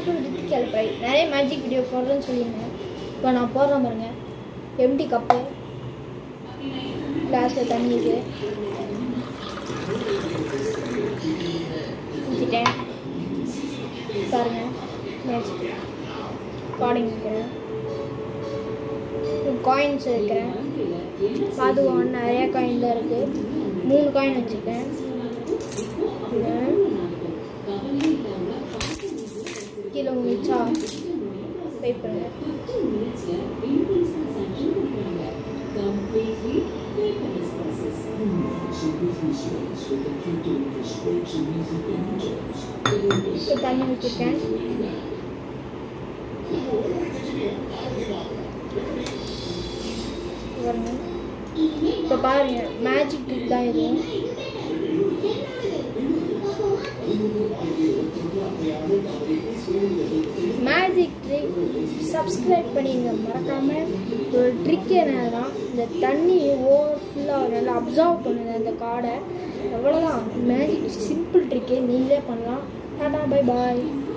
back to Riddhi கேள்வி நிறைய magic video போடுறேன்னு சொல்லியிருந்தேன் இப்போ நான் போடுறேன் பாருங்க எம்டி கப்பு கிளாஸில் தண்ணி இருக்கு ஊற்றிட்டேன் பாருங்க மேஜிக் கார்டிங் இருக்கிறேன் காயின்ஸ் இருக்கிறேன் பாதுகான் நிறைய காயின் தான் இருக்குது மூணு காயின் வச்சுருக்கேன் இது கீழே மிச்சா வெயிட் பண்ணுங்க இப்போ தண்ணி ஊற்றிருக்கேன் பாருங்க இப்போ பாருங்க மேஜிக் ட்ரிக் தான் இது மேஜிக் ட்ரிக் சப்ஸ்கிரைப் பண்ணிடுங்க மறக்காமல் ஒரு ட்ரிக் என்னன்னா இந்த தண்ணி ஓவர் ஃபுல்லாக நல்லா அப்சர்வ் பண்ணுங்க அந்த கார்டை அவ்வளோதான் மேஜிக் சிம்பிள் ட்ரிக்கே நீங்களே பண்ணலாம் டாடா பை பாய்